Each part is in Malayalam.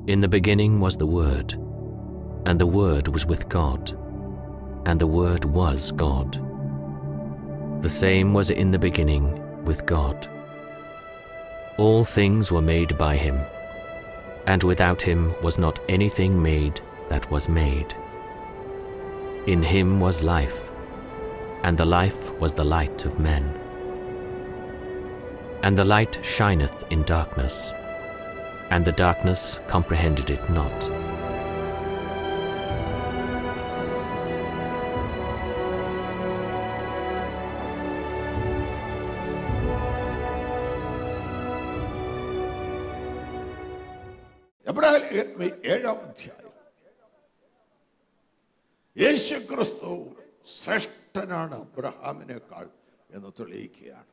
In the beginning was the Word, and the Word was with God, and the Word was God. The same was in the beginning with God. All things were made by him, and without him was not anything made that was made. In him was life, and the life was the light of men. And the light shineth in darkness, and the darkness comprehended it not. എബ്രാഹിം ലേഖനം ഏഴാം അധ്യായം യേശു ക്രിസ്തു ശ്രേഷ്ഠനാണ് അബ്രഹാമിനേക്കാൾ എന്ന് തെളിയിക്കുകയാണ്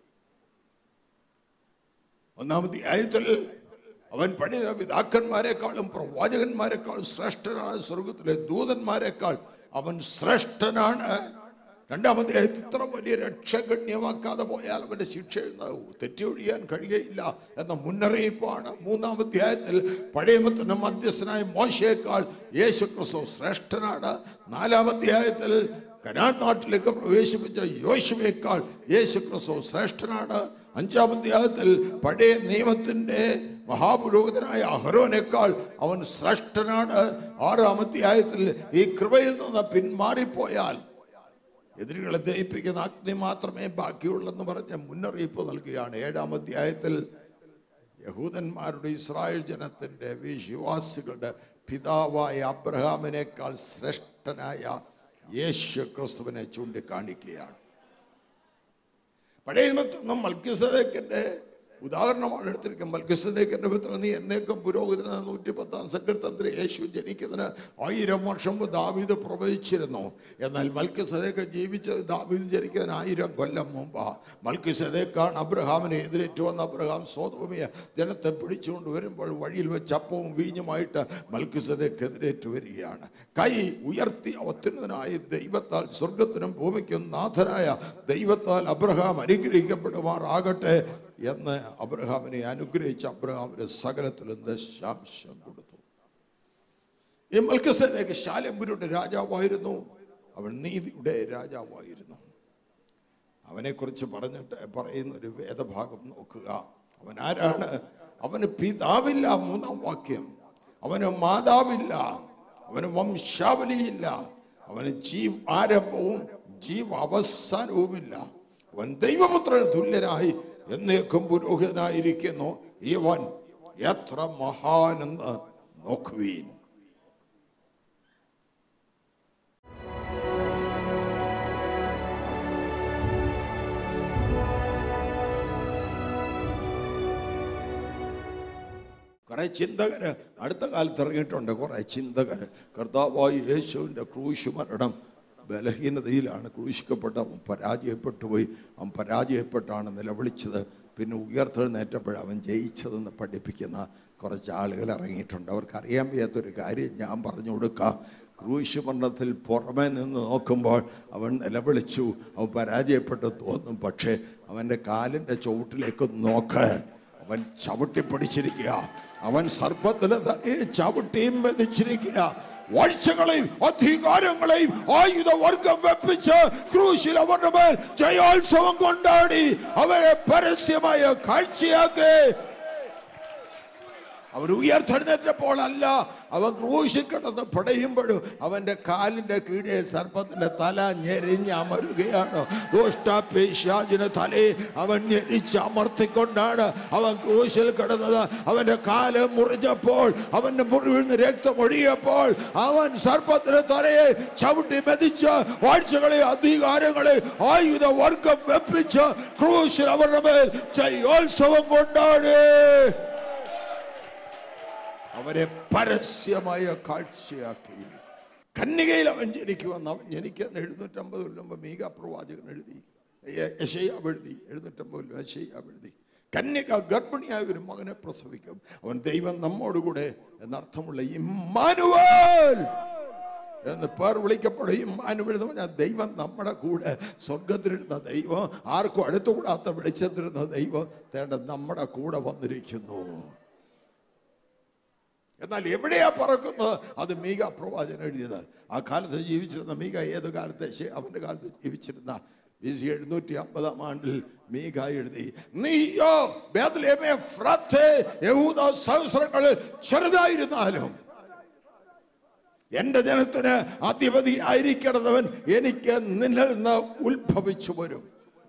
ഒന്നാമത്തെ ആയത്തിൽ അവൻ പണിത പിതാക്കന്മാരെക്കാളും പ്രവാചകന്മാരെക്കാളും ശ്രേഷ്ഠനാണ് സ്വർഗത്തിലെ ദൂതന്മാരെക്കാൾ അവൻ ശ്രേഷ്ഠനാണ് രണ്ടാമത്തെ ആയത്തിൽ ഇത്ര വലിയ രക്ഷ ഗണ്യമാക്കാതെ പോയാൽ അവന്റെ ശിക്ഷ ഉണ്ടാവും തെറ്റിയൊഴിയാൻ കഴിയയില്ല എന്ന മുന്നറിയിപ്പാണ് മൂന്നാമത്തെ ആയത്തിൽ പഴയമത്തിന് മധ്യസ്ഥനായ മോശയേക്കാൾ യേശു ക്രിസ്തു ശ്രേഷ്ഠനാണ് നാലാമത്തെ ആയത്തിൽ കനാൻ നാട്ടിലേക്ക് പ്രവേശിപ്പിച്ച യോശുവേക്കാൾ യേശു ക്രിസ്തു ശ്രേഷ്ഠനാണ് അഞ്ചാമത്തെ ആയത്തിൽ പഴയ നിയമത്തിന്റെ മഹാപുരോഹിതനായ അഹരോനേക്കാൾ അവൻ ശ്രേഷ്ഠനാണ് ആറാമത്തെ ആയത്തിൽ ഈ കൃപയിൽ നിന്ന് പിന്മാറിപ്പോയാൽ എതിരുകളെ ദഹിപ്പിക്കുന്ന അഗ്നി മാത്രമേ ബാക്കിയുള്ളെന്ന് പറഞ്ഞ മുന്നറിയിപ്പ് നൽകുകയാണ് ഏഴാം അധ്യായത്തിൽ യഹൂദന്മാരുടെ ഇസ്രായേൽ ജനത്തിന്റെ വിശ്വാസികളുടെ പിതാവായ അബ്രഹാമിനേക്കാൾ ശ്രേഷ്ഠനായ യേശു ക്രിസ്തുവിനെ ചൂണ്ടിക്കാണിക്കുകയാണ് പഴയ നിയമത്തിൽ നിന്നും മൽക്കിസദേക്കിന്റെ ഉദാഹരണമാണ് എടുത്തിരിക്കുന്നത് മൽക്കിസദേക്കിന്റെ പുത്രൻ നീ എന്നേക്കും പുരോഹിതന നൂറ്റി പത്താം സങ്കീർത്തനത്തിൽ യേശു ജനിക്കുന്നതിന് ആയിരം വർഷം മുമ്പ് ദാവീദ് പ്രവചിച്ചിരുന്നു എന്നാൽ മൽക്കിസദേക്ക് ജീവിച്ചത് ദാവീദ് ജനിക്കുന്നതിന് ആയിരം കൊല്ലം മുമ്പാ മൽക്കിസദേക്കാണ് അബ്രഹാമിനെ എതിരേറ്റു വന്ന അബ്രഹാം സ്വതോമിയ ജനത്തെ പിടിച്ചുകൊണ്ട് വരുമ്പോൾ വഴിയിൽ വെച്ച് അപ്പവും വീഞ്ഞുമായിട്ട് മൽക്കിസദേക്ക് എതിരേറ്റു വരികയാണ് കൈ ഉയർത്തി അത്യുന്നതനായ ദൈവത്താൽ സ്വർഗത്തിനും ഭൂമിക്കും നാഥനായ ദൈവത്താൽ അബ്രഹാം അനുഗ്രഹിക്കപ്പെടുമാറാകട്ടെ എന്ന് അബ്രഹാമിനെ അനുഗ്രഹിച്ച അബ്രഹാമിന് സകലത്തിലും ദശാംശം കൊടുത്തു ഈ മൽക്കസേനക്ക് ശാലംപുരുടെ രാജാവായിരുന്നു അവൻ നീതിയുടെ രാജാവായിരുന്നു അവനെക്കുറിച്ച് പറഞ്ഞിട്ട് പറയുന്ന ഒരു വേദഭാഗം നോക്കുക അവൻ ആരാണ് അവന് പിതാവില്ല മൂന്നാം വാക്യം അവന് മാതാവില്ല അവന് വംശാവലിയില്ല അവന് ജീവ് ആരംഭവും ജീവ അവസാനവുമില്ല അവൻ ദൈവപുത്രന് തുല്യനായി എന്നേക്കും പുരോഹിതനായിരിക്കുന്നു ഇവൻ എത്ര മഹാനെന്ന് നോക്കുവീൻ കുറെ ചിന്തകര് അടുത്ത കാലത്ത് ഇറങ്ങിയിട്ടുണ്ട് കുറെ ചിന്തകര് കർത്താവായ യേശുവിൻ്റെ ക്രൂശ് മരണം ബലഹീനതയിലാണ് ക്രൂശിക്കപ്പെട്ട അവൻ പരാജയപ്പെട്ടു പോയി അവൻ പരാജയപ്പെട്ടാണ് നിലവിളിച്ചത് പിന്നെ ഉയർത്തെഴുന്നേറ്റപ്പോൾ അവൻ ജയിച്ചതെന്ന് പഠിപ്പിക്കുന്ന കുറച്ച് ആളുകൾ ഇറങ്ങിയിട്ടുണ്ട് അവർക്ക് അറിയാൻ വയ്യാത്തൊരു കാര്യം ഞാൻ പറഞ്ഞു കൊടുക്കാം ക്രൂശ് മരണത്തിൽ പുറമെ നിന്ന് നോക്കുമ്പോൾ അവൻ നിലവിളിച്ചു അവൻ പരാജയപ്പെട്ടു തോന്നും പക്ഷേ അവൻ്റെ കാലിൻ്റെ ചുവട്ടിലേക്ക് നോക്ക് അവൻ ചവിട്ടി പിടിച്ചിരിക്കുക അവൻ സർപ്പത്തിന് തലയെ ചവിട്ടിയും മെതിച്ചിരിക്കുക വാഴ്ചകളെയും അധികാരങ്ങളെയും ആയുധവർഗം വെപ്പിച്ച് ക്രൂശിൽ അവരുടെ മേൽ ജയോത്സവം കൊണ്ടാടി അവരെ പരസ്യമായ കാഴ്ചയാക്കി അവർ ഉയർത്തെഴുന്നേറ്റപ്പോൾ അല്ല അവൻ ക്രൂശിൽ കിടന്ന് പടയുമ്പോഴും അവന്റെ കാലിന്റെ കീഴെ സർപ്പത്തിന്റെ തല ഞെരിഞ്ഞ് അമരുകയാണ് ദുഷ്ടപിശാചിന് തലയെ അവൻ ഞെരിച്ചമർത്തിക്കൊണ്ടാണ് അവൻ ക്രൂശിൽ കിടന്നത് അവന്റെ കാല് മുറിഞ്ഞപ്പോൾ അവന്റെ മുറിവിൽ നിന്ന് രക്തം ഒഴുകിയപ്പോൾ അവൻ സർപ്പത്തിന്റെ തലയെ ചവിട്ടി മെതിച്ച് വാഴ്ചകളെ അധികാരങ്ങളെ ആയുധ വർഗം വെപ്പിച്ച് ക്രൂശിൽ അവരുടെ മേൽ ജയോത്സവം കൊണ്ടാണ് അവരെ പരസ്യമായ കാഴ്ചയാക്കി കന്യകയിൽ അവൻ ജനിക്കുമെന്ന് അവൻ ജനിക്കാൻ എഴുന്നൂറ്റമ്പത് കൊല്ലം മുമ്പ് മീക പ്രവാചകൻ എഴുതി യശയ്യാവ് എഴുതി എഴുന്നൂറ്റമ്പത് കൊല്ലം യശയ്യാവ് എഴുതി കന്യക ഗർഭിണിയായ ഒരു മകനെ പ്രസവിക്കും അവൻ ദൈവം നമ്മോടുകൂടെ എന്നർത്ഥമുള്ള ഇമ്മാനുവൽ എന്ന് പേർ വിളിക്കപ്പെടും ഇമ്മാനുവൽ എന്ന് പറഞ്ഞാൽ ദൈവം നമ്മുടെ കൂടെ സ്വർഗത്തിലിരുന്ന ദൈവം ആർക്കും അടുത്തുകൂടാത്ത വെളിച്ചത്തിരുന്ന ദൈവം തേണ്ട നമ്മുടെ കൂടെ വന്നിരിക്കുന്നു എന്നാൽ എവിടെയാ പറക്കുന്നത് അത് മീക പ്രവാചകൻ എഴുതിയത് ആ കാലത്ത് ജീവിച്ചിരുന്ന മീക ഏത് കാലത്തെ ശേ- അവന്റെ കാലത്ത് ജീവിച്ചിരുന്ന ബി സി എഴുന്നൂറ്റി അമ്പതാം ആണ്ടിൽ മീക എഴുതി നീയോ ബേത്ലഹേമേ എഫ്രാത്തേ, യഹൂദ സഹസ്രങ്ങളിൽ ചെറുതായിരുന്നാലും എന്റെ ജനത്തിന് അധിപതി ആയിരിക്കണവൻ എനിക്ക് നിന്നിൽ നിന്ന് ഉത്ഭവിച്ചു വരും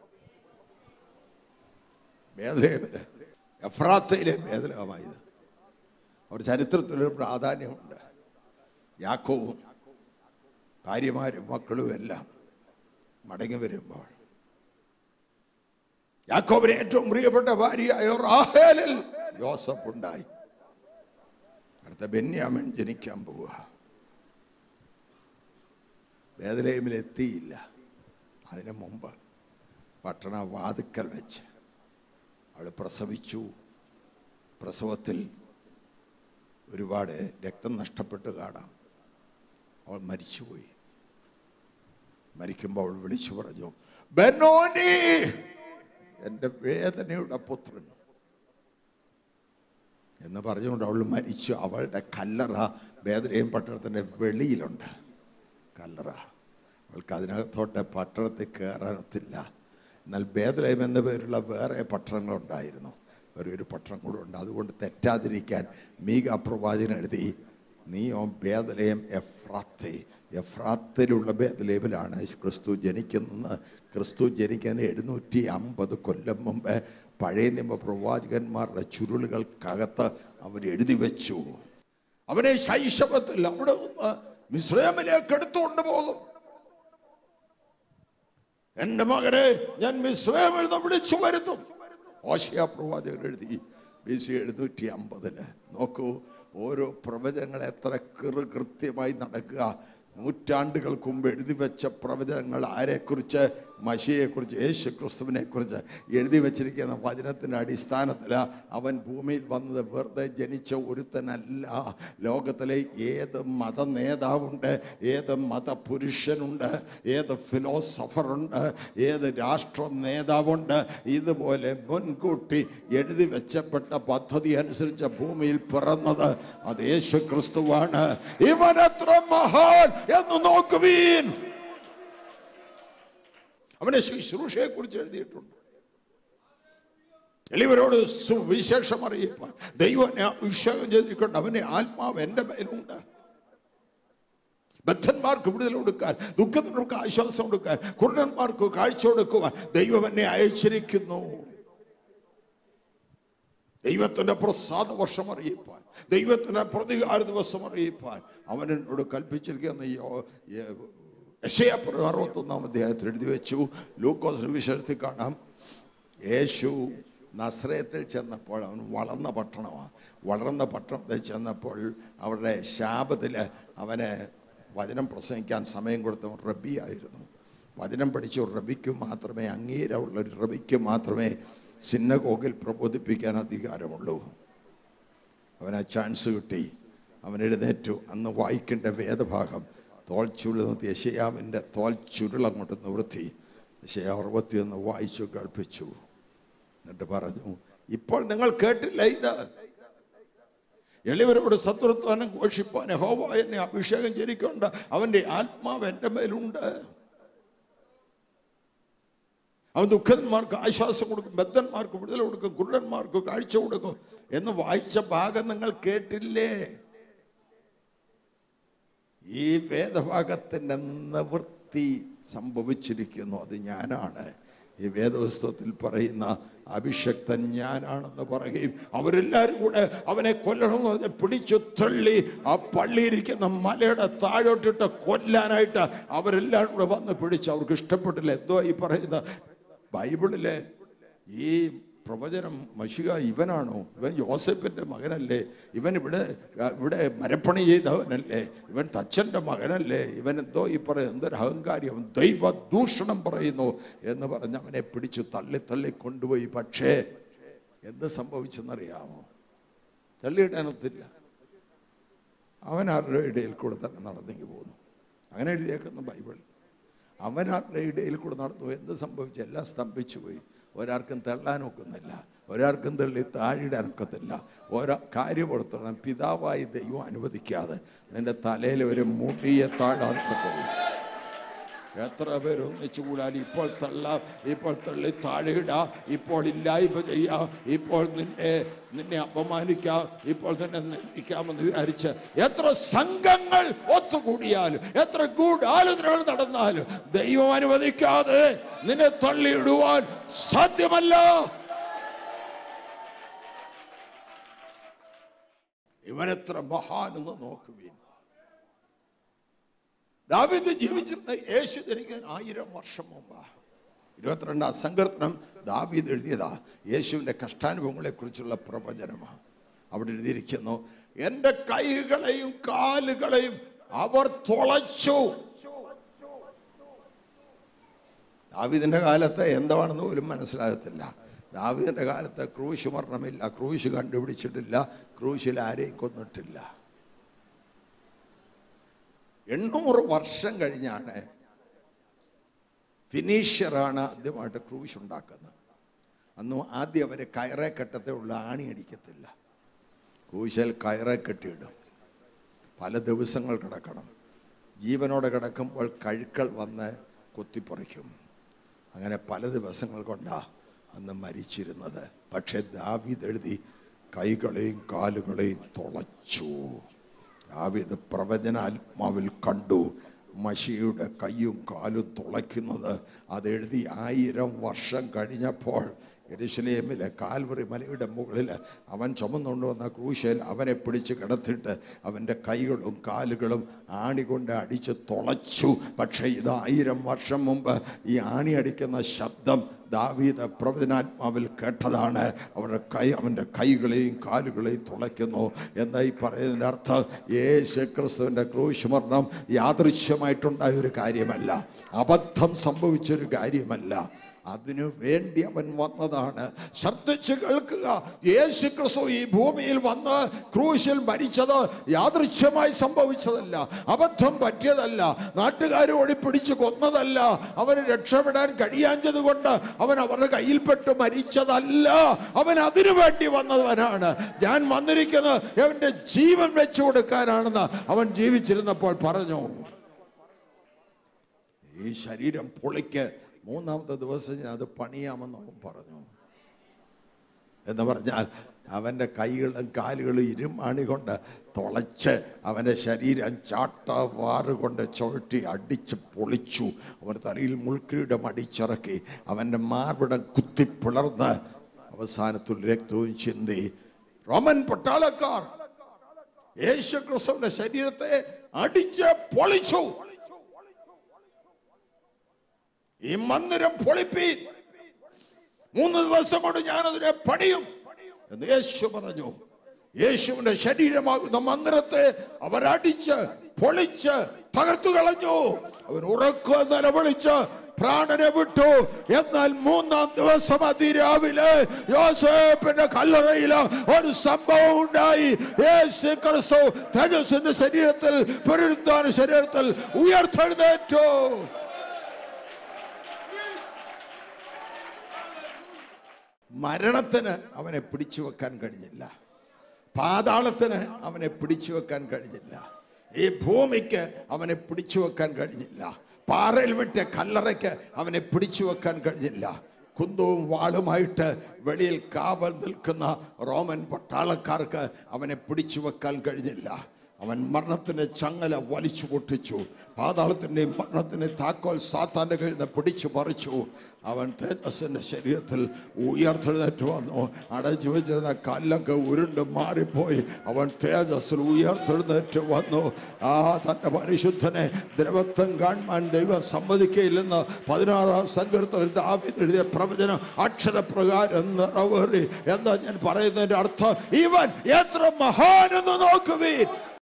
ബേദലേമിന് എഫ്രാത്തയിലെ ബേദലമായത് അവർ ചരിത്രത്തിലൊരു പ്രാധാന്യമുണ്ട് യാക്കോവും ഭാര്യമാരും മക്കളും എല്ലാം മടങ്ങി വരുമ്പോൾ യാക്കോബിന് ഏറ്റവും പ്രിയപ്പെട്ട ഭാര്യയായ റാഹേലിൽ ജോസഫ് ഉണ്ടായി അടുത്ത ബെന്യാമൻ ജനിക്കാൻ പോവുക വേദലയമിൽ എത്തിയില്ല അതിനു മുമ്പ് പട്ടണ വാതുക്കൽ വെച്ച് അവൾ പ്രസവിച്ചു പ്രസവത്തിൽ ഒരുപാട് രക്തം നഷ്ടപ്പെട്ട് കാണാം അവൾ മരിച്ചുപോയി മരിക്കുമ്പോൾ അവൾ വിളിച്ചു പറഞ്ഞു ബെനോനി എൻ്റെ വേദനയുടെ പുത്രൻ എന്ന് പറഞ്ഞുകൊണ്ട് അവൾ മരിച്ചു അവളുടെ കല്ലറ വേദനയും പട്ടണത്തിൻ്റെ വെളിയിലുണ്ട് കല്ലറ അവൾക്ക് അതിനകത്തോട്ട് പട്ടണത്തിൽ കയറാനത്തില്ല എന്നാൽ ബേദലയം എന്ന പേരുള്ള വേറെ പട്ടണങ്ങളുണ്ടായിരുന്നു വേറെ ഒരു പട്ടണം കൂടെ ഉണ്ട് അതുകൊണ്ട് തെറ്റാതിരിക്കാൻ മീക പ്രവാചകൻ എഴുതി നീയോ ബേദലയം എഫ്രാത്തെ എഫ്രാത്തിലുള്ള ബേദലയമിലാണ് ക്രിസ്തു ജനിക്കുന്നത് ക്രിസ്തു ജനിക്കാൻ എഴുന്നൂറ്റി അമ്പത് കൊല്ലം മുമ്പ് പഴയ നിയമ പ്രവാചകന്മാരുടെ ചുരുളുകൾക്കകത്ത് അവർ എഴുതി വെച്ചു അവനെ ശൈശവത്തിൽ അവിടെ നിന്ന് മിശ്രമിലേക്ക് എടുത്തുകൊണ്ട് പോകും എന്റെ മകനെ ഞാൻ മിശ്രമിൽ നിന്ന് വിളിച്ചു വരുത്തും ഓശയ പ്രവാചകൻ എഴുതി ബി സി എഴുന്നൂറ്റി അമ്പതില് നോക്കൂ ഓരോ പ്രവചനങ്ങൾ എത്ര കൃ കൃത്യമായി നടക്കുക നൂറ്റാണ്ടുകൾക്ക് മുമ്പ് എഴുതി വെച്ച പ്രവചനങ്ങൾ ആരെക്കുറിച്ച് മഷിയെക്കുറിച്ച് യേശു ക്രിസ്തുവിനെ കുറിച്ച് എഴുതി വച്ചിരിക്കുന്ന വചനത്തിൻ്റെ അടിസ്ഥാനത്തിൽ അവൻ ഭൂമിയിൽ വന്നത് വെറുതെ ജനിച്ച ഒരുത്തനല്ല ലോകത്തിലെ ഏത് മത നേതാവുണ്ട് ഏത് മത പുരുഷനുണ്ട് ഏത് ഫിലോസഫറുണ്ട് ഏത് രാഷ്ട്ര നേതാവുണ്ട് ഇതുപോലെ മുൻകൂട്ടി എഴുതി വെച്ചപ്പെട്ട പദ്ധതി അനുസരിച്ച് ഭൂമിയിൽ പിറന്നത് അത് യേശു ക്രിസ്തുവാണ് ഇവനത്ര മഹാൻ എന്ന് നോക്കുവീൻ അവനെ ശുശ്രൂഷയെ കുറിച്ച് എഴുതിയിട്ടുണ്ട് എളിവരോട് സുവിശേഷം അറിയിപ്പാൻ ദൈവം എന്നെ അഭിഷേകം ചെയ്തിട്ടുണ്ട് അവനെ ആത്മാവ് എൻ്റെ മേലുണ്ട് ബദ്ധന്മാർക്ക് വിടുതൽ കൊടുക്കാൻ ദുഃഖത്തിനർക്ക് ആശ്വാസം കൊടുക്കാൻ കുരുടന്മാർക്ക് കാഴ്ച കൊടുക്കുവാൻ ദൈവം എന്നെ അയച്ചിരിക്കുന്നു ദൈവത്തിന്റെ പ്രസാദ വർഷം അറിയിപ്പാൻ ദൈവത്തിന്റെ പ്രതികാര ദിവസം അറിയിപ്പാൻ അവൻ എന്നോട് കൽപ്പിച്ചിരിക്കുന്ന യശയപ്പുറം അറുപത്തൊന്നാം അധ്യായത്തിൽ എഴുതി വെച്ചു ലൂക്കോസിന് വിശേഷത്തിൽ കാണാം യേശു നസ്രയത്തിൽ ചെന്നപ്പോൾ അവൻ വളർന്ന പട്ടണമാണ് വളർന്ന പട്ടണത്തിൽ ചെന്നപ്പോൾ അവരുടെ ശാപത്തിൽ അവന് വചനം പ്രസംഗിക്കാൻ സമയം കൊടുത്ത റബി ആയിരുന്നു വചനം പഠിച്ച ഒരു റബിക്ക് മാത്രമേ അങ്ങേരമുള്ള ഒരു റബിക്ക് മാത്രമേ സിന്നഗോഗിൽ പ്രബോധിപ്പിക്കാൻ അധികാരമുള്ളൂ അവന് ചാൻസ് കിട്ടി അവൻ എഴുന്നേറ്റു അന്ന് വായിക്കേണ്ട വേദഭാഗം തോൽ ചുരുൾ നിർത്തി യശയാവിൻ്റെ തോൽ ചുരുൾ അങ്ങോട്ട് നിവൃത്തി യശയ അറുപത്തിയൊന്ന് വായിച്ചു കേൾപ്പിച്ചു എന്നിട്ട് പറഞ്ഞു ഇപ്പോൾ നിങ്ങൾ കേട്ടില്ല ഇത് എളിവരോട് ശത്രുത്വനം ഘോഷിപ്പാൻ ഹോവ എന്നെ അഭിഷേകം ജനിക്കൊണ്ട് അവൻ്റെ ആത്മാവ് എൻ്റെ മേലുണ്ട് അവൻ ദുഃഖന്മാർക്ക് ആശ്വാസം കൊടുക്കും ബദ്ധന്മാർക്ക് വിടുതൽ കൊടുക്കും കുരുടന്മാർക്ക് കാഴ്ച കൊടുക്കും എന്ന് വായിച്ച ഭാഗം നിങ്ങൾ കേട്ടില്ലേ ഈ വേദഭാഗത്തിൻ്റെ നിവൃത്തി സംഭവിച്ചിരിക്കുന്നു അത് ഞാനാണ് ഈ വേദപുസ്തകത്തിൽ പറയുന്ന അഭിഷക്തൻ ഞാനാണെന്ന് പറയുകയും അവരെല്ലാവരും കൂടെ അവനെ കൊല്ലണമെന്ന് പറഞ്ഞ് പിടിച്ചു തള്ളി ആ പള്ളിയിരിക്കുന്ന മലയുടെ താഴോട്ടിട്ട് കൊല്ലാനായിട്ട് അവരെല്ലാവരും കൂടെ വന്ന് പിടിച്ച് അവർക്ക് ഇഷ്ടപ്പെട്ടില്ല എന്തോ ഈ പറയുന്ന ബൈബിളിലെ ഈ പ്രവചനം മഷിക ഇവനാണോ ഇവൻ യോസഫിൻ്റെ മകനല്ലേ ഇവൻ ഇവിടെ ഇവിടെ മരപ്പണി ചെയ്തവനല്ലേ ഇവൻ തച്ചൻ്റെ മകനല്ലേ ഇവൻ എന്തോ ഈ പറയും എന്തൊരു അഹങ്കാരി അവൻ ദൈവ ദൂഷണം പറയുന്നു എന്ന് പറഞ്ഞ് അവനെ പിടിച്ചു തള്ളി തള്ളി കൊണ്ടുപോയി പക്ഷേ എന്ത് സംഭവിച്ചെന്നറിയാമോ തള്ളിയിടാനൊത്തില്ല അവൻ ആരുടെ ഇടയിൽ കൂടെ തന്നെ നടന്നെങ്കിൽ പോകുന്നു അങ്ങനെ എഴുതിയേക്കുന്ന ബൈബിൾ അവൻ ആരുടെ ഇടയിൽ കൂടെ നടന്നു എന്ത് സംഭവിച്ചു എല്ലാം സ്തംഭിച്ചു പോയി ഒരാൾക്കും തള്ളാൻ ഒക്കുന്നില്ല ഒരാൾക്കും തള്ളി താഴിടാൻ ഒക്കത്തില്ല ഓരോ കാര്യം ഓർത്തോണം പിതാവായി ദൈവം അനുവദിക്കാതെ നിന്റെ തലയിൽ ഒരു മുടിയെ താഴാൻ ഒക്കത്തില്ല എത്ര പേര് ഒന്നിച്ചു കൂടാൻ ഇപ്പോൾ തള്ളാം ഇപ്പോൾ തള്ളി താഴെയിടാം ഇപ്പോൾ ഇല്ലായ്മ ചെയ്യാം ഇപ്പോൾ നിന്നെ നിന്നെ അപമാനിക്കാം ഇപ്പോൾ നിന്നെ നിന്ദിക്കാമെന്ന് വിചാരിച്ച് എത്ര സംഘങ്ങൾ ഒത്തുകൂടിയാലും എത്ര ഗൂഢാലോചനകൾ നടന്നാലും ദൈവം അനുവദിക്കാതെ നിന്നെ തള്ളിയിടുവാൻ സാധ്യമല്ല ഇവനെത്ര മഹാനെന്ന് നോക്കുവീൻ ദാവീദ് ജീവിച്ചിരുന്ന യേശു ജനിക്കാൻ ആയിരം വർഷം മുമ്പാ ഇരുപത്തിരണ്ടാം സങ്കീർത്തനം ദാവീദ് എഴുതിയതാ യേശുവിൻ്റെ കഷ്ടാനുഭവങ്ങളെ കുറിച്ചുള്ള പ്രവചനമാണ് അവിടെ എഴുതിയിരിക്കുന്നു എൻ്റെ കൈകളെയും കാലുകളെയും അവർ തുളച്ചു ദാവീദിൻ്റെ കാലത്ത് എന്താണെന്ന് പോലും മനസ്സിലാകത്തില്ല ദാവീദിൻ്റെ കാലത്ത് ക്രൂശ് മരണമില്ല ക്രൂശ് കണ്ടുപിടിച്ചിട്ടില്ല ക്രൂശിൽ ആരെയും കൊന്നിട്ടില്ല എണ്ണൂറ് വർഷം കഴിഞ്ഞാണ് ഫിനീഷ്യറാണ് ആദ്യമായിട്ട് ക്രൂശ് ഉണ്ടാക്കുന്നത് അന്ന് ആദ്യം അവർ കയറെ കെട്ടത്തേ ഉള്ള ആണി അടിക്കത്തില്ല ക്രൂശൽ കയറെ കെട്ടിയിടും പല ദിവസങ്ങൾ കിടക്കണം ജീവനോടെ കിടക്കുമ്പോൾ കഴുക്കൾ വന്ന് കൊത്തിപ്പറിക്കും അങ്ങനെ പല ദിവസങ്ങൾ കൊണ്ടാ അന്ന് മരിച്ചിരുന്നത് പക്ഷെ ദാവീദ് എഴുതി കൈകളെയും കാലുകളെയും തുളച്ചു ദാവീദ് പ്രവചനാത്മാവിൽ കണ്ടു മഷിയുടെ കൈയും കാലും തുളയ്ക്കുന്നത് അതെഴുതി ആയിരം വർഷം കഴിഞ്ഞപ്പോൾ എരുശലേമിലെ കാൽവറി മലയുടെ മുകളിൽ അവൻ ചുമന്നുകൊണ്ട് വന്ന ക്രൂശയിൽ അവനെ പിടിച്ച് കിടത്തിട്ട് അവൻ്റെ കൈകളും കാലുകളും ആണി കൊണ്ട് അടിച്ച് തുളച്ചു പക്ഷേ ഇത് ആയിരം വർഷം മുമ്പ് ഈ ആണി അടിക്കുന്ന ശബ്ദം ദാവീദ് പ്രവചനാത്മാവിൽ കേട്ടതാണ് അവരുടെ കൈ അവൻ്റെ കൈകളെയും കാലുകളെയും തുളയ്ക്കുന്നു എന്നായി പറയുന്നതിൻ്റെ അർത്ഥം യേശു ക്രിസ്തുവിൻ്റെ ക്രൂശ് മരണം യാദൃശ്യമായിട്ടുണ്ടായ ഒരു കാര്യമല്ല അബദ്ധം സംഭവിച്ചൊരു കാര്യമല്ല അതിനു വേണ്ടി അവൻ വന്നതാണ് ശ്രദ്ധിച്ച് കേൾക്കുക യേശു ക്രിസ്തു ഈ ഭൂമിയിൽ വന്ന് ക്രൂശിൽ മരിച്ചത് യാദൃശ്യമായി സംഭവിച്ചതല്ല അബദ്ധം പറ്റിയതല്ല നാട്ടുകാർ ഓടി പിടിച്ച് കൊന്നതല്ല അവന് രക്ഷപ്പെടാൻ കഴിയാഞ്ഞത് കൊണ്ട് അവൻ അവരുടെ കയ്യിൽപ്പെട്ട് മരിച്ചതല്ല അവൻ അതിനു വേണ്ടി വന്നവനാണ് ഞാൻ വന്നിരിക്കുന്നത് അവന്റെ ജീവൻ വെച്ചു കൊടുക്കാനാണെന്ന് അവൻ ജീവിച്ചിരുന്നപ്പോൾ പറഞ്ഞു ഈ ശരീരം പൊളിക്ക് മൂന്നാമത്തെ ദിവസം ഞാൻ അത് പണിയാമെന്ന് അവൻ പറഞ്ഞു എന്ന് പറഞ്ഞാൽ അവൻ്റെ കൈകളും കാലുകളും ഇരുമാണി കൊണ്ട് തുളച്ച് അവൻ്റെ ശരീരം ചാട്ട വാറ് കൊണ്ട് ചുഴട്ടി അടിച്ച് പൊളിച്ചു അവൻ തലയിൽ മുൾക്കിരീടം അടിച്ചിറക്കി അവൻ്റെ മാർവിടം കുത്തിപ്പിളർന്ന് അവസാനത്തിൽ രക്തവും ചിന്തി റോമൻ പട്ടാളക്കാർ യേശു ക്രിസ്തുവിന്റെ ശരീരത്തെ അടിച്ച് പൊളിച്ചു ഈ മന്ദിരം പൊളിപ്പീൻ മൂന്ന് ദിവസം കൊണ്ട് ഞാനതിനെ പണിയും എന്ന് യേശു പറഞ്ഞു യേശുവിന്റെ ശരീരമാകുന്ന മന്ദിരത്തെ അവരടിച്ച് പൊളിച്ച് തകർത്തു കളഞ്ഞു അവൻ ഉറക്കുക നിലവിളിച്ച് പ്രാണനെ വിട്ടു എന്നാൽ മൂന്നാം ദിവസം അതിരാവിലെ യോസേപ്പിന്റെ കല്ലറയിൽ ഒരു സംഭവം ഉണ്ടായി യേശു ക്രിസ്തു തേജസ്സിന്റെ ശരീരത്തിൽ പുനരുദ്ധാന ശരീരത്തിൽ ഉയർത്തെഴുന്നേറ്റു മരണത്തിന് അവനെ പിടിച്ചു വെക്കാൻ കഴിഞ്ഞില്ല പാതാളത്തിന് അവനെ പിടിച്ചു വെക്കാൻ കഴിഞ്ഞില്ല ഈ ഭൂമിക്ക് അവനെ പിടിച്ചു വെക്കാൻ കഴിഞ്ഞില്ല പാറയിൽ വിട്ട കല്ലറയ്ക്ക് അവനെ പിടിച്ചു വെക്കാൻ കഴിഞ്ഞില്ല കുന്തവും വാളുമായിട്ട് വെളിയിൽ കാവൽ നിൽക്കുന്ന റോമൻ പട്ടാളക്കാർക്ക് അവനെ പിടിച്ചു വെക്കാൻ കഴിഞ്ഞില്ല അവൻ മരണത്തിന്റെ ചങ്ങല വലിച്ചു പൊട്ടിച്ചു പാതാളത്തിന്റെ മരണത്തിന്റെ താക്കോൽ സാത്താന്റെ കയ്യിൽ നിന്ന് പിടിച്ചു പറിച്ചു അവൻ തേജസ്സിന്റെ ശരീരത്തിൽ ഉയർത്തെഴുന്നേറ്റ് വന്നു അടച്ചു വെച്ചിരുന്ന കല്ലൊക്കെ ഉരുണ്ട് മാറിപ്പോയി അവൻ തേജസ്സിൽ ഉയർത്തെഴുന്നേറ്റ് വന്നു ആ തൻ്റെ പരിശുദ്ധനെ ദ്രവത്വം കാണാൻ ദൈവം സമ്മതിക്കയില്ലെന്ന് പതിനാറാം സങ്കീർത്തനത്തിൽ ദാവീദ് എഴുതിയ പ്രവചനം അക്ഷരപ്രകാരം നിറവേറി എന്താ ഞാൻ പറയുന്നതിന്റെ അർത്ഥം ഇവൻ എത്ര മഹാനെന്ന് നോക്കുവീൻ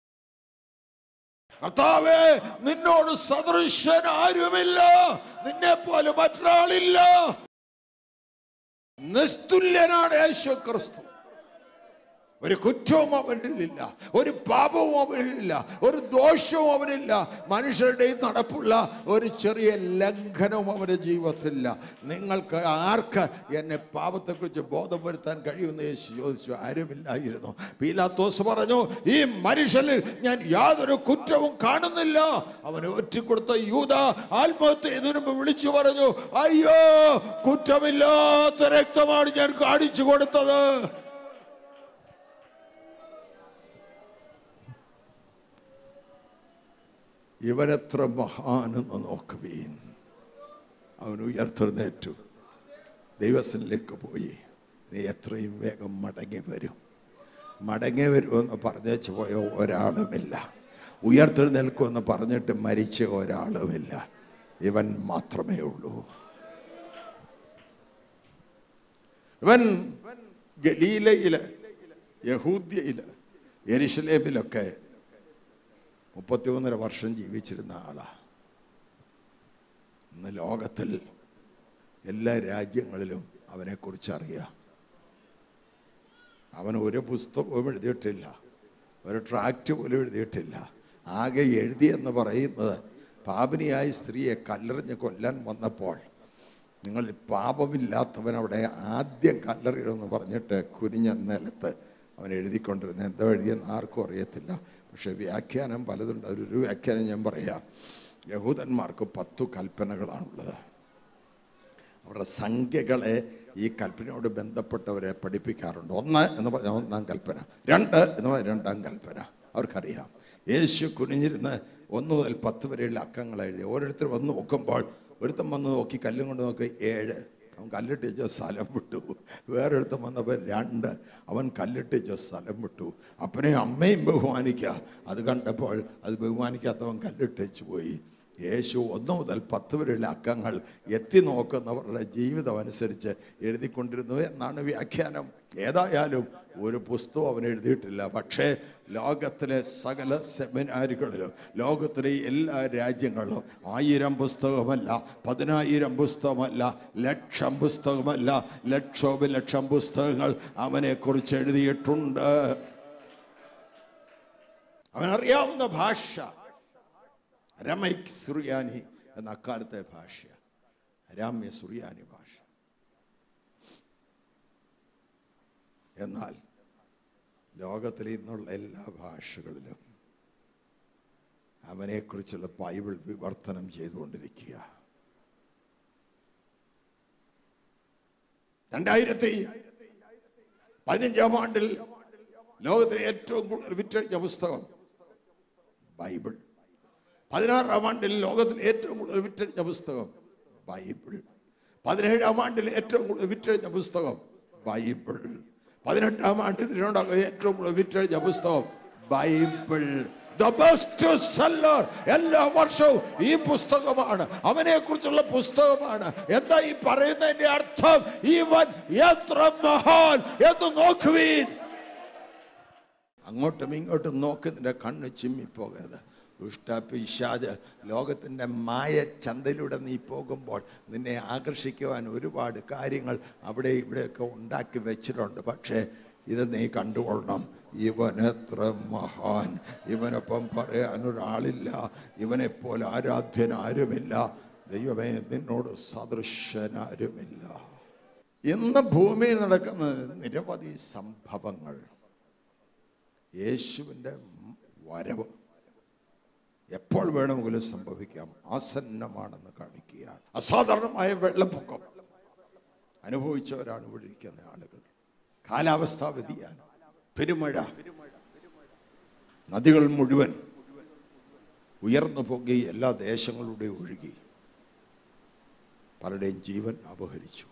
കർത്താവേ നിന്നോട് സദൃശൻ ആരുമില്ല നിന്നെ പോലെ മറ്റൊരാളില്ല നിസ്തുല്യനാണ് യേശു ക്രിസ്തു ഒരു കുറ്റവും അവനിലില്ല ഒരു പാപവും അവനിലില്ല ഒരു ദോഷവും അവനില്ല മനുഷ്യരുടെ നടപ്പുള്ള ഒരു ചെറിയ ലംഘനവും അവൻ്റെ ജീവിതത്തിലില്ല നിങ്ങൾക്ക് ആർക്ക് എന്നെ പാപത്തെക്കുറിച്ച് ബോധം വരുത്താൻ കഴിയുമെന്ന് യേശു ചോദിച്ചു ആരുമില്ലായിരുന്നു പീലാത്തോസ് പറഞ്ഞു ഈ മനുഷ്യനിൽ ഞാൻ യാതൊരു കുറ്റവും കാണുന്നില്ല അവന് ഒറ്റിക്കൊടുത്ത യൂത ആത്മഹത്യ ചെയ്തതിനു മുമ്പ് വിളിച്ചു പറഞ്ഞു അയ്യോ കുറ്റമില്ലാത്ത രക്തമാണ് ഞാൻ കാണിച്ചു കൊടുത്തത് ഇവരെത്ര മഹാനെന്ന് നോക്കുവീൻ അവൻ ഉയർത്തെഴുന്നേറ്റു ദൈവസനിലേക്ക് പോയി നീ എത്രയും വേഗം മടങ്ങി വരും മടങ്ങി വരുമെന്ന് പറഞ്ഞേച്ച് പോയ ഒരാളുമില്ല ഉയർത്തെഴുന്നേൽക്കുമെന്ന് പറഞ്ഞിട്ട് മരിച്ച ഒരാളുമില്ല ഇവൻ മാത്രമേ ഉള്ളൂ ഇവൻ ഗലീലയില് യഹൂദ്യയില് യെരുശലേമിലൊക്കെ മുപ്പത്തിമൂന്നര വർഷം ജീവിച്ചിരുന്ന ആളാ ഇന്ന് ലോകത്തിൽ എല്ലാ രാജ്യങ്ങളിലും അവനെക്കുറിച്ച് അറിയാം അവൻ ഒരു പുസ്തകവും എഴുതിയിട്ടില്ല ഒരു ട്രാക്റ്റ് പോലും എഴുതിയിട്ടില്ല ആകെ എഴുതിയെന്ന് പറയുന്നത് പാപിനിയായ സ്ത്രീയെ കല്ലെറിഞ്ഞ് കൊല്ലാൻ വന്നപ്പോൾ നിങ്ങൾ പാപമില്ലാത്തവൻ അവിടെ ആദ്യം കല്ലെറിയണമെന്ന് പറഞ്ഞിട്ട് കുനിഞ്ഞ നിലത്ത് അവൻ എഴുതിക്കൊണ്ടിരുന്നത് എന്തോ എഴുതിയെന്ന് ആർക്കും അറിയത്തില്ല പക്ഷെ വ്യാഖ്യാനം പലതുണ്ട് അതിലൊരു വ്യാഖ്യാനം ഞാൻ പറയാം യഹൂദന്മാർക്ക് പത്തു കൽപ്പനകളാണുള്ളത് അവരുടെ സംഖ്യകളെ ഈ കൽപ്പനയോട് ബന്ധപ്പെട്ടവരെ പഠിപ്പിക്കാറുണ്ട് ഒന്ന് എന്ന് പറഞ്ഞാൽ ഒന്നാം കൽപ്പന രണ്ട് എന്ന് പറഞ്ഞാൽ രണ്ടാം കൽപ്പന അവർക്കറിയാം യേശു കുനിഞ്ഞിരുന്ന് ഒന്ന് മുതൽ പത്ത് വരെയുള്ള അക്കങ്ങൾ എഴുതി ഓരോരുത്തർ വന്ന് നോക്കുമ്പോൾ ഒരുത്തൻ വന്ന് നോക്കി കല്ലും കൊണ്ട് നോക്കി ഏഴ് അവൻ കല്ലിട്ട് വെച്ച സ്ഥലം വിട്ടു വേറൊരുത്തൻ വന്നപ്പോൾ രണ്ട് അവൻ കല്ലിട്ട് വെച്ച സ്ഥലം വിട്ടു അപ്പനെയും അമ്മയും ബഹുമാനിക്കുക അത് കണ്ടപ്പോൾ അത് ബഹുമാനിക്കാത്തവൻ കല്ലിട്ട് വെച്ച് പോയി യേശു ഒന്ന് മുതൽ പത്ത് വരെയുള്ള അക്കങ്ങൾ എത്തി നോക്കുന്നവരുടെ ജീവിതം അനുസരിച്ച് എഴുതിക്കൊണ്ടിരുന്നു എന്നാണ് വ്യാഖ്യാനം ഏതായാലും ഒരു പുസ്തകം അവൻ എഴുതിയിട്ടില്ല പക്ഷേ ലോകത്തിലെ സകല സെമിനാരുകളിലും ലോകത്തിലെ എല്ലാ രാജ്യങ്ങളിലും ആയിരം പുസ്തകമല്ല പതിനായിരം പുസ്തകമല്ല ലക്ഷം പുസ്തകമല്ല ലക്ഷോപലക്ഷം പുസ്തകങ്ങൾ അവനെക്കുറിച്ച് എഴുതിയിട്ടുണ്ട് അവനറിയാവുന്ന ഭാഷ രമൈക് സുറിയാനി എന്ന അക്കാലത്തെ ഭാഷ രാമ്യ സുറിയാനി ഭാഷ എന്നാൽ ലോകത്തിൽ ഇന്നുള്ള എല്ലാ ഭാഷകളിലും അവനെക്കുറിച്ചുള്ള ബൈബിൾ വിവർത്തനം ചെയ്തുകൊണ്ടിരിക്കുക രണ്ടായിരത്തി പതിനഞ്ചാം ആണ്ടിൽ ലോകത്തിലെ ഏറ്റവും കൂടുതൽ വിറ്റഴിച്ച പുസ്തകം ബൈബിൾ പതിനാറാം ആണ്ടിൽ ലോകത്തിൽ ഏറ്റവും കൂടുതൽ വിറ്റഴിച്ച പുസ്തകം ബൈബിൾ പതിനേഴാം ആണ്ടിൽ ഏറ്റവും കൂടുതൽ വിറ്റഴിച്ച പുസ്തകം ബൈബിൾ പതിനെട്ടാം ആണ്ടിൽ ഇതിനോടകം ഏറ്റവും കൂടുതൽ വിറ്റഴിച്ച പുസ്തകം ബൈബിൾ ദ ബെസ്റ്റ് സെല്ലർ എല്ലാ വർഷവും ഈ പുസ്തകമാണ് അവനെ കുറിച്ചുള്ള പുസ്തകമാണ് എന്താ ഈ പറയുന്നതിന്റെ അർത്ഥം ഇവൻ എത്ര മഹാൻ എന്ന് നോക്കുവീൻ അങ്ങോട്ടും ഇങ്ങോട്ടും നോക്കുന്നതിൻ്റെ കണ്ണ് ചിമ്മിപ്പോകരുത് ദുഷ്ടപിശാജ് ലോകത്തിൻ്റെ മായ ചന്തയിലൂടെ നീ പോകുമ്പോൾ നിന്നെ ആകർഷിക്കുവാൻ ഒരുപാട് കാര്യങ്ങൾ അവിടെ ഇവിടെയൊക്കെ ഉണ്ടാക്കി വെച്ചിട്ടുണ്ട് പക്ഷേ ഇത് നീ കണ്ടുകൊള്ളണം ഇവനെത്ര മഹാൻ ഇവനൊപ്പം പറയാനൊരാളില്ല ഇവനെപ്പോലെ ആരാധ്യൻ ആരുമില്ല ദൈവമേ നിന്നോട് സദൃശനാരുമില്ല ഇന്ന് ഭൂമിയിൽ നടക്കുന്ന നിരവധി സംഭവങ്ങൾ യേശുവിൻ്റെ വരവ് എപ്പോൾ വേണമെങ്കിലും സംഭവിക്കാം ആസന്നമാണെന്ന് കാണിക്കുകയാണ് അസാധാരണമായ വെള്ളപ്പൊക്കം അനുഭവിച്ചവരാണ് ഇവിടെ ഇരിക്കുന്ന ആളുകൾ കാലാവസ്ഥാ വ്യതിയാനം പെരുമഴ നദികൾ മുഴുവൻ ഉയർന്നു പൊങ്ങി എല്ലാ ദേശങ്ങളുടെ ഒഴുകി പലരുടെയും ജീവൻ അപഹരിച്ചു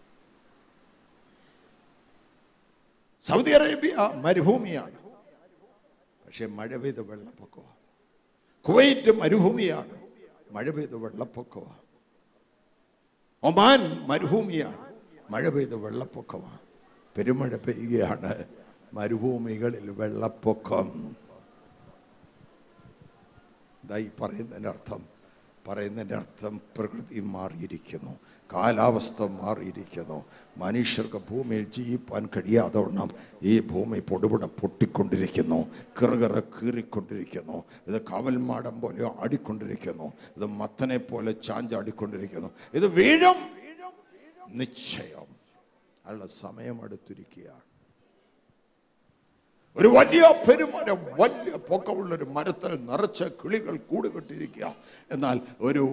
സൗദി അറേബ്യ മരുഭൂമിയാണ് പക്ഷെ മഴ പെയ്ത വെള്ളപ്പൊക്കമാണ് കുവൈറ്റ് മരുഭൂമിയാണ് മഴ പെയ്ത വെള്ളപ്പൊക്കമാണ് ഒമാൻ മരുഭൂമിയാണ് മഴ പെയ്ത വെള്ളപ്പൊക്കമാണ് പെരുമഴ പെയ്യുകയാണ് മരുഭൂമികളിൽ വെള്ളപ്പൊക്കം ഇതായി പറയുന്നതിൻ്റെ അർത്ഥം പറയുന്നതിൻ്റെ അർത്ഥം പ്രകൃതി മാറിയിരിക്കുന്നു കാലാവസ്ഥ മാറിയിരിക്കുന്നു മനുഷ്യർക്ക് ഭൂമിയിൽ ജീവിപ്പാൻ കഴിയാതെ വണ്ണം ഈ ഭൂമി പൊടുപുട പൊട്ടിക്കൊണ്ടിരിക്കുന്നു കിറുകിറ കീറിക്കൊണ്ടിരിക്കുന്നു ഇത് കാവൽമാടം പോലെ ആടിക്കൊണ്ടിരിക്കുന്നു ഇത് മത്തനെ പോലെ ചാഞ്ചാടിക്കൊണ്ടിരിക്കുന്നു ഇത് വീഴും നിശ്ചയം അതിനുള്ള സമയം അടുത്തിരിക്കുകയാണ് ഒരു വലിയ പെരുമരം വലിയ പൊക്കമുള്ള ഒരു മരത്തിൽ നിറച്ച കിളികൾ കൂടുകെട്ടിരിക്കുക എന്നാൽ ഒരു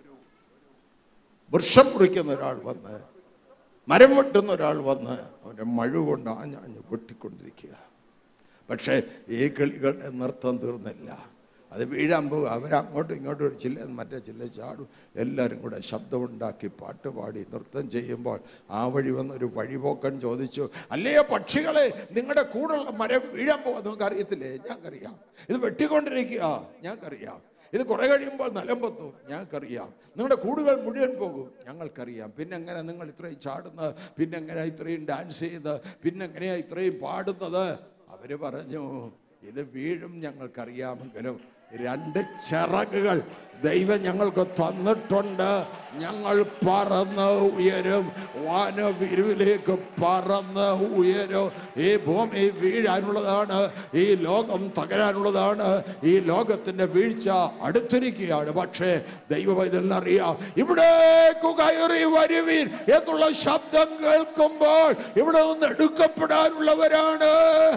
വൃക്ഷം മുറിക്കുന്ന ഒരാൾ വന്ന് മരം വെട്ടുന്ന ഒരാൾ വന്ന് അവൻ്റെ മഴ കൊണ്ട് ആഞ്ഞാഞ്ഞ് വെട്ടിക്കൊണ്ടിരിക്കുക പക്ഷേ ഈ കിളികളുടെ നൃത്തം തീർന്നില്ല അത് വീഴാൻ പോകും അവരങ്ങോട്ടും ഇങ്ങോട്ടും ഒരു ചില്ല മറ്റേ ചില്ല ചാടും എല്ലാവരും കൂടെ ശബ്ദമുണ്ടാക്കി പാട്ട് പാടി നൃത്തം ചെയ്യുമ്പോൾ ആ വഴി വന്നൊരു വഴിപോക്കൻ ചോദിച്ചു അല്ലയോ പക്ഷികളെ നിങ്ങളുടെ കൂടെയുള്ള മരം വീഴാൻ പോകുക നിങ്ങൾക്ക് അറിയത്തില്ലേ ഞങ്ങൾക്കറിയാം ഇത് വെട്ടിക്കൊണ്ടിരിക്കുക ഞങ്ങൾക്കറിയാം ഇത് കുറെ കഴിയുമ്പോൾ നിലമ്പത്തും ഞങ്ങൾക്കറിയാം നിങ്ങളുടെ കൂടുകൾ മുഴുവൻ പോകും ഞങ്ങൾക്കറിയാം പിന്നെ എങ്ങനെ നിങ്ങൾ ഇത്രയും ചാടുന്നത് പിന്നെ എങ്ങനെയാ ഇത്രയും ഡാൻസ് ചെയ്യുന്നത് പിന്നെ എങ്ങനെയാ ഇത്രയും പാടുന്നത് അവര് പറഞ്ഞു ഇത് വീഴും ഞങ്ങൾക്കറിയാമെങ്കിലും രണ്ട് ചിറകുകൾ ദൈവം ഞങ്ങൾക്ക് തന്നിട്ടുണ്ട് ഞങ്ങൾ പറന്ന് ഉയരും വാനവിരുവിലേക്ക് പറന്ന് ഉയരും ഈ ഭൂമി വീഴാനുള്ളതാണ് ഈ ലോകം തകരാനുള്ളതാണ് ഈ ലോകത്തിന്റെ വീഴ്ച അടുത്തിരിക്കുകയാണ് പക്ഷേ ദൈവം ഇതെല്ലാം അറിയാം ഇവിടേക്കു കയറി വരുവീൻ എന്നുള്ള ശബ്ദം കേൾക്കുമ്പോൾ ഇവിടെ നിന്ന് എടുക്കപ്പെടാനുള്ളവരാണ്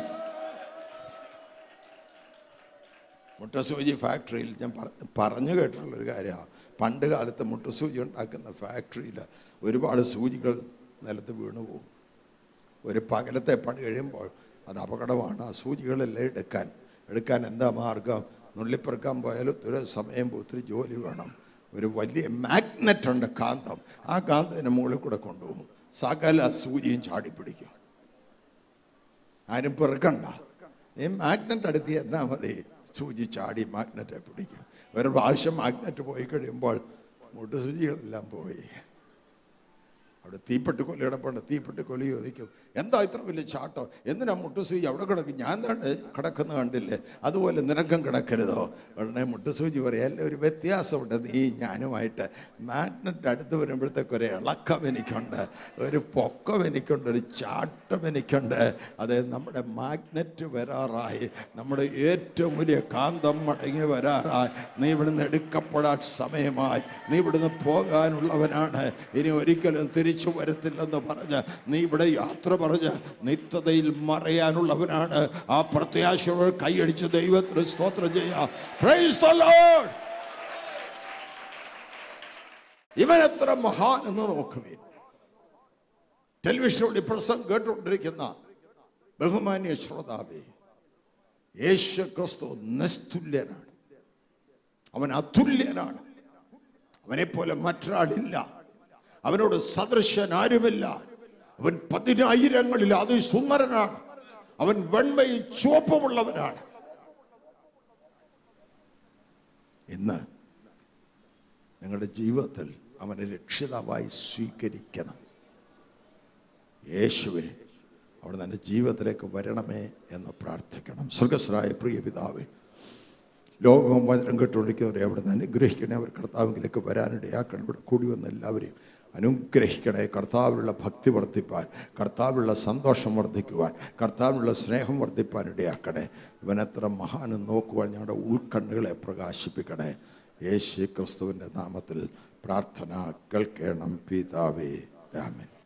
മുട്ടസൂചി ഫാക്ടറിയിൽ ഞാൻ പറ- പറഞ്ഞു കേട്ടിട്ടുള്ളൊരു കാര്യമാണ് പണ്ട് കാലത്ത് മുട്ടസൂചി ഉണ്ടാക്കുന്ന ഫാക്ടറിയിൽ ഒരുപാട് സൂചികൾ നിലത്ത് വീണു പോകും ഒരു പകലത്തെ പണി കഴിയുമ്പോൾ അത് അപകടമാണ് ആ സൂചികളെല്ലാം എടുക്കാൻ എടുക്കാൻ എന്താ മാർഗം നുള്ളിപ്പെറുക്കാൻ പോയാൽ ഒത്തിരി സമയം പോയി, ഒത്തിരി ജോലി വേണം ഒരു വലിയ മാഗ്നറ്റ് ഉണ്ട് കാന്തം ആ കാന്തത്തിന് മുകളിൽ കൂടെ കൊണ്ടുപോകും സകല സൂചിയും ചാടിപ്പിടിക്കും ആരും പെറുക്കണ്ട ഈ മാഗ്നറ്റ് അടുത്ത് എന്നാ മതി സൂചി ചാടി മാഗ്നറ്റെ പിടിക്കും ഒരു പ്രാവശ്യം മാഗ്നറ്റ് പോയി കഴിയുമ്പോൾ മുട്ടുസൂചികളെല്ലാം പോയി അവിടെ തീപ്പെട്ടി കൊല്ലി കിടപ്പുണ്ട് തീപ്പെട്ടി കൊല്ലി ചോദിക്കും എന്താ ഇത്ര വലിയ ചാട്ടോ എന്തിനാ മുട്ടുസൂചി അവിടെ കിടക്കും ഞാൻ തന്നെ കിടക്കുന്ന കണ്ടില്ലേ അതുപോലെ നിനക്കും കിടക്കരുതോ ഉടനെ മുട്ടുസൂചി പറയാം എല്ലാം ഒരു വ്യത്യാസമുണ്ട് നീ ഞാനുമായിട്ട് മാഗ്നറ്റ് അടുത്ത് വരുമ്പോഴത്തേക്ക് ഒരു ഇളക്കം എനിക്കുണ്ട് ഒരു പൊക്കം എനിക്കുണ്ട് ഒരു ചാട്ടം എനിക്കുണ്ട് അത് നമ്മുടെ മാഗ്നറ്റ് വരാറായി നമ്മുടെ ഏറ്റവും വലിയ കാന്തം മടങ്ങി വരാറായി നീ ഇവിടുന്ന് എടുക്കപ്പെടാൻ സമയമായി നീ ഇവിടുന്ന് പോകാനുള്ളവനാണ് ഇനി ഒരിക്കലും തിരിച്ചു വരത്തില്ലെന്ന് പറഞ്ഞ് നീ ഇവിടെ യാത്ര പറഞ്ഞ് നിത്യതയിൽ മറയാനുള്ളവനാണ് ആ പ്രത്യാശയോട് കൈയടിച്ച് ദൈവത്തിന് സ്തോത്രം ചെയ്യാം Praise the Lord. ഇവൻ എത്ര മഹാൻ എന്ന് നോക്കുവിൻ ടെലിവിഷനിലൂടെ പ്രസംഗം കേട്ടുകൊണ്ടിരിക്കുന്ന ബഹുമാന്യ ശ്രോതാവേ യേശു ക്രിസ്തു നിസ്തുല്യനാണ് അവൻ അതുല്യനാണ് അവനെപ്പോലെ മറ്റൊരാളില്ല അവനോട് സദൃശൻ ആരുമില്ല അവൻ പതിനായിരങ്ങളിൽ അതിസുന്ദരനാണ് അവൻ വെണ്മയും ചുവപ്പുമുള്ളവനാണ് ഇന്ന് നിങ്ങളുടെ ജീവിതത്തിൽ അവനെ രക്ഷിതാവായി സ്വീകരിക്കണം യേശുവെ അവിടെ എൻ്റെ ജീവിതത്തിലേക്ക് വരണമേ എന്ന് പ്രാർത്ഥിക്കണം സ്വർഗസ്രായ പ്രിയ പിതാവേ ലോകവും വചനം കേട്ടുകൊണ്ടിരിക്കുന്നവരെ അവിടെ നിന്ന് അനുഗ്രഹിക്കണേ അവർ കർത്താവിലേക്ക് വരാനിടയാക്കണം ഇവിടെ കൂടി വന്ന എല്ലാവരെയും അനുഗ്രഹിക്കണേ കർത്താവിലുള്ള ഭക്തി വർദ്ധിപ്പാൻ കർത്താവിലുള്ള സന്തോഷം വർദ്ധിക്കുവാൻ കർത്താവിനുള്ള സ്നേഹം വർദ്ധിപ്പാൻ ഇടയാക്കണേ ഇവനെത്ര മഹാനും നോക്കുവാൻ ഞങ്ങളുടെ ഉൾക്കണ്ണുകളെ പ്രകാശിപ്പിക്കണേ യേശു ക്രിസ്തുവിൻ്റെ നാമത്തിൽ പ്രാർത്ഥന കേൾക്കണം പിതാവേ ആമേൻ